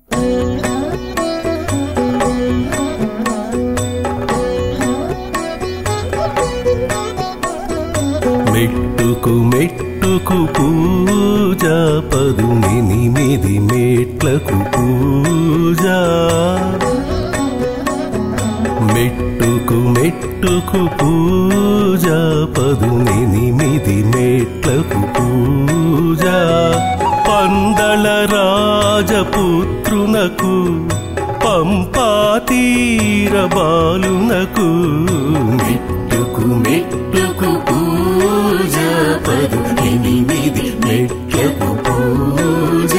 మెట్టుకు మెట్టుకు పూజ పదునెనిమిది మెట్లకు పూజ మెట్టుకు మెట్టుకు పూజ పదునెనిమిది మెట్లకు పూజ పందల రాజపుత్రునకు పంపా తీర బాలునకు మెట్టుకు మెట్టుకు పూజ పదునెనిమిది మెట్లకు పూజ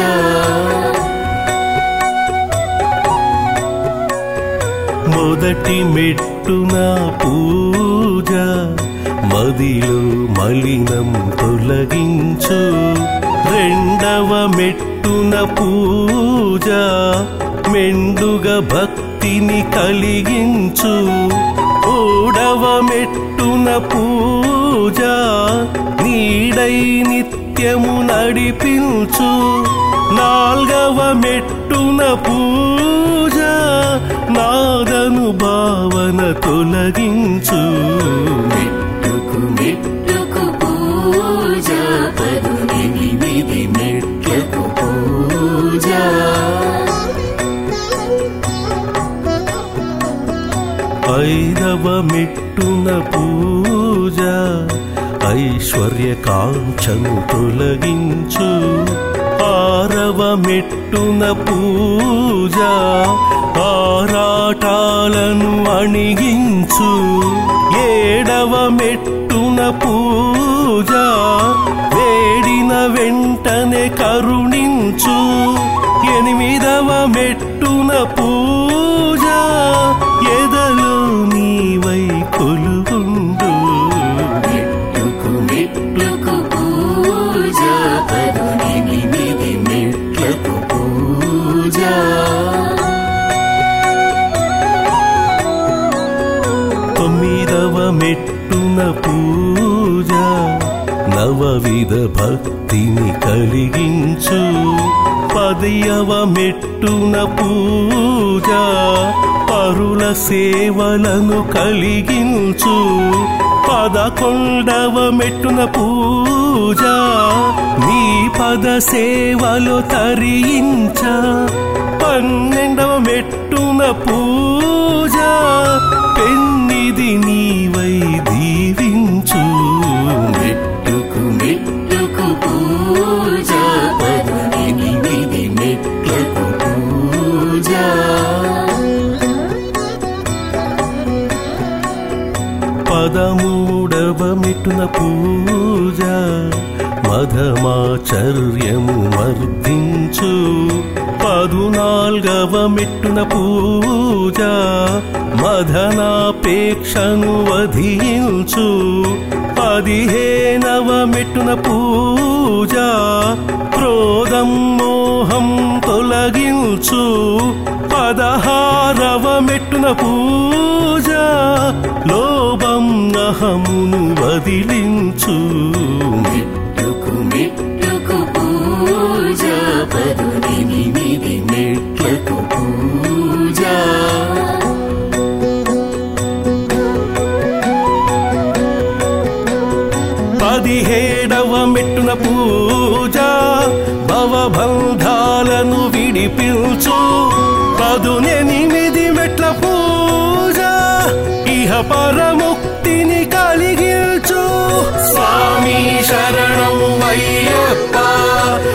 మొదటి మెట్టున పూజ మదిలో మలినం తొలగించు రెండవ మెట్టున పూజ మెండుగా భక్తిని కలిగించు మూడవ మెట్టున పూజ నీడై నిత్యము నడిపించు నాల్గవ మెట్టున పూజ నాదను భావన తొలగించు మెట్టుకు మెట్టుకు పూజ పదునెనిమిది మెట్లకు పూజ ఐదవ మెట్టున పూజ ఐశ్వర్య కాంక్షను తొలగించు ఆరవ మెట్టున పూజ ఆరాటాలను అణిగించు ఏడవ మెట్టున పూజ వేడిన వెంటనే కరుణించు ఎనిమిదవ మెట్టున పూజ ఎదలో నీవై కొలుగుండు మెట్టుకు మెట్టుకు పూజ పదునెనిమిది మెట్లకు పూజ తొమ్మిదవ మెట్టున పూజ నవవిధ భక్తిని కలిగించు పదియవ మెట్టున పూజ పరుల సేవలను కలిగించు పదకొండవ మెట్టున పూజ నీ పద సేవలు తరించ పన్నెండవ మెట్టున పూజ పెన్నిది నీవై దీవించు మెట్టుకు మెట్టుకు పూజ పదునెనిమిది మెట్లకు పూజ పదమూడవ మెట్టున పూజ మధమాచర్యము మర్దించు పదునాల్గవ మెట్టున పూజ మదనాపేక్షను వధించు పదిహేనవ మెట్టున పూజ క్రోధం మోహం తొలగించు పదహారవ మెట్టున పూజ లోభం అహమును వదిలించు మెట్టుకు మెట్టుకు పూజ పదునెనిమిది మెట్లకు పూజ పదిహేడవ మెట్టున పూజ భవబంధాలను విడిపించు పదునెనిమిది మెట్ల పూజ ఇహ పరముక్తిని కలిగించు స్వామి శరణం అయ్యప్ప